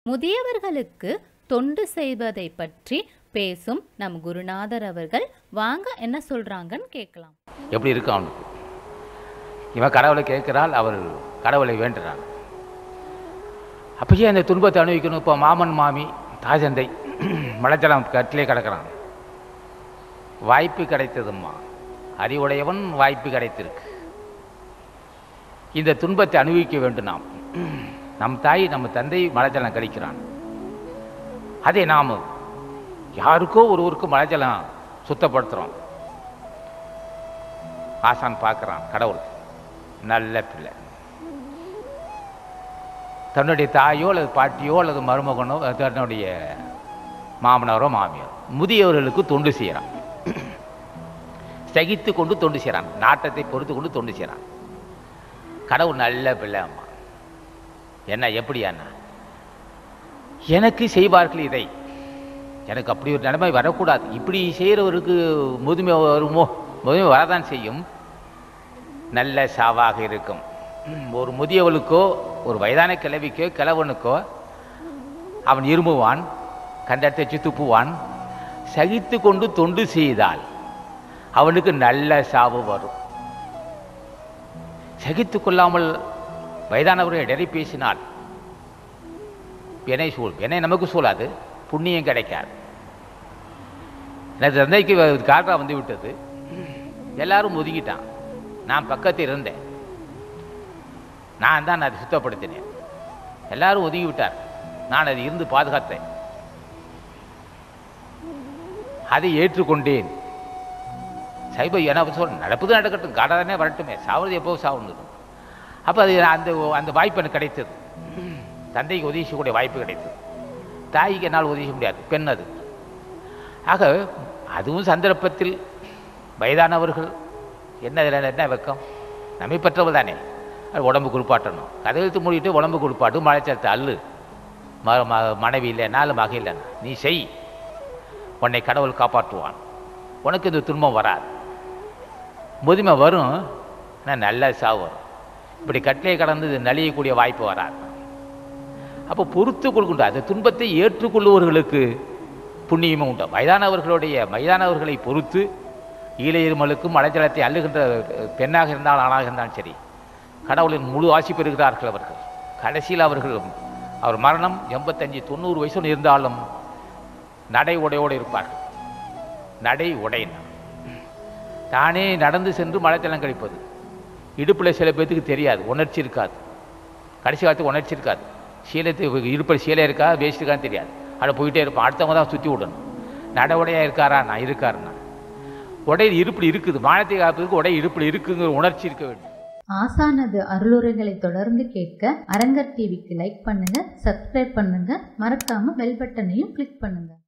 முதியவர்களுக்கு தொண்டு செய்வதை பற்றி பேசும் நம் குருநாதர் அவர்கள் வாங்க என்ன சொல்றாங்கன்னு கேட்கலாம் எப்படி இருக்கும் அவனுக்கு இவன் கடவுளை கேட்கிறாள் அவர் கடவுளை வேண்டுறான் அப்பயே அந்த துன்பத்தை அனுபவிக்கணும் இப்போ மாமன் மாமி தாய் தந்தை மலைச்சலம் கட்டிலே கிடக்கிறான் வாய்ப்பு கிடைத்ததும்மா அறிவுடையவன் வாய்ப்பு கிடைத்திருக்கு இந்த துன்பத்தை அனுபவிக்க வேண்டும் நாம் நம் தாய் நம்ம தந்தை மலைச்சலம் கழிக்கிறான் அதை நாம் யாருக்கோ ஒருவருக்கு மலைச்சலம் சுத்தப்படுத்துகிறோம் ஆசான் பார்க்குறான் கடவுள் நல்ல பிள்ளை தன்னுடைய தாயோ அல்லது பாட்டியோ அல்லது மருமகனோ தன்னுடைய மாமனாரோ மாமியாரோ முதியவர்களுக்கு தொண்டு செய்கிறான் சகித்து கொண்டு தொண்டு செய்கிறான் நாட்டத்தை பொறுத்து கொண்டு தொண்டு செய்கிறான் கடவுள் நல்ல பிள்ளை அம்மா என்ன எப்படி அண்ணா எனக்கு செய்வார்கள் இதை எனக்கு அப்படி ஒரு நிலைமை வரக்கூடாது இப்படி செய்கிறவருக்கு முதுமை வருமோ முதுமை வரதான் செய்யும் நல்ல சாவாக இருக்கும் ஒரு முதியவளுக்கோ ஒரு வயதான கிழவிக்கோ கிழவனுக்கோ அவன் இருமுவான் கண்டத்தை வச்சு துப்புவான் சகித்து கொண்டு தொண்டு செய்தால் அவனுக்கு நல்ல சாவு வரும் சகித்து கொள்ளாமல் வயதானவர்கள் இடறி பேசினால் வினை சூழ் வினை நமக்கு சூழாது புண்ணியம் கிடைக்காது எனது தந்தைக்கு காக்கா வந்து விட்டது எல்லாரும் ஒதுங்கிட்டான் நான் பக்கத்தில் இருந்தேன் நான் தான் அதை சுத்தப்படுத்தினேன் எல்லாரும் ஒதுங்கி விட்டார் நான் அதை இருந்து பாதுகாத்தேன் அதை ஏற்றுக்கொண்டேன் சைப என சொல் நடப்பது நடக்கட்டும் காடாதானே வரட்டுமே சாவது எப்போ சாவுன்னு அப்போ அது அந்த அந்த வாய்ப்பு எனக்கு கிடைத்தது தந்தைக்கு உதவி செய்யக்கூடிய வாய்ப்பு கிடைத்தது தாய்க்கு என்னால் உதவி செய்ய முடியாது பெண் அது ஆக அதுவும் சந்தர்ப்பத்தில் வயதானவர்கள் என்ன இதில் என்ன வெக்கம் நம்மை பெற்றவள் தானே அது உடம்பு குளிப்பாட்டணும் கதவெழுத்து மூடிட்டு உடம்பு குளிப்பாட்டு மழைச்சலத்தை அள்ளு ம ம- மனைவி இல்லைனாலும் மகை இல்லைன்னா நீ செய் உன்னை கடவுள் காப்பாற்றுவான் உனக்கு இந்த துன்பம் வராது முதுமை வரும் ஆனால் நல்ல சாவு வரும் இப்படி கட்டிலே கடந்து இது நலியக்கூடிய வாய்ப்பு வராது அப்போ பொறுத்து கொள்கின்ற அந்த துன்பத்தை ஏற்றுக்கொள்ளுவர்களுக்கு புண்ணியமும் உண்டு வயதானவர்களுடைய வயதானவர்களை பொறுத்து ஈழையிருமலுக்கும் மலைஜலத்தை அள்ளுகின்ற பெண்ணாக இருந்தால் ஆணாக இருந்தாலும் சரி கடவுளின் முழு ஆசி பெறுகிறார்கள் அவர்கள் கடைசியில் அவர்கள் அவர் மரணம் எண்பத்தஞ்சு தொண்ணூறு வயசு இருந்தாலும் நடை உடையோடு இருப்பார்கள் நடை உடையினர் தானே நடந்து சென்று மலைத்தளம் கழிப்பது இடுப்பில் சில பேர்த்துக்கு தெரியாது உணர்ச்சி இருக்காது கடைசி காலத்துக்கு உணர்ச்சி இருக்காது சீலத்தை இடுப்பில் சீலை இருக்கா வேஸ்ட் இருக்கான்னு தெரியாது அதை போயிட்டே இருப்பான் அடுத்தவங்க தான் சுற்றி விடணும் நட உடையா இருக்காரா நான் இருக்காருண்ணா உடை இருப்பில் இருக்குது வானத்தை காப்பதற்கு உடை இருப்பில் இருக்குங்கிற உணர்ச்சி இருக்க வேண்டும் ஆசானது அருளுரைகளை தொடர்ந்து கேட்க அரங்கர் டிவிக்கு லைக் பண்ணுங்க சப்ஸ்கிரைப் பண்ணுங்க மறக்காம பெல் பட்டனையும் கிளிக் பண்ணுங்க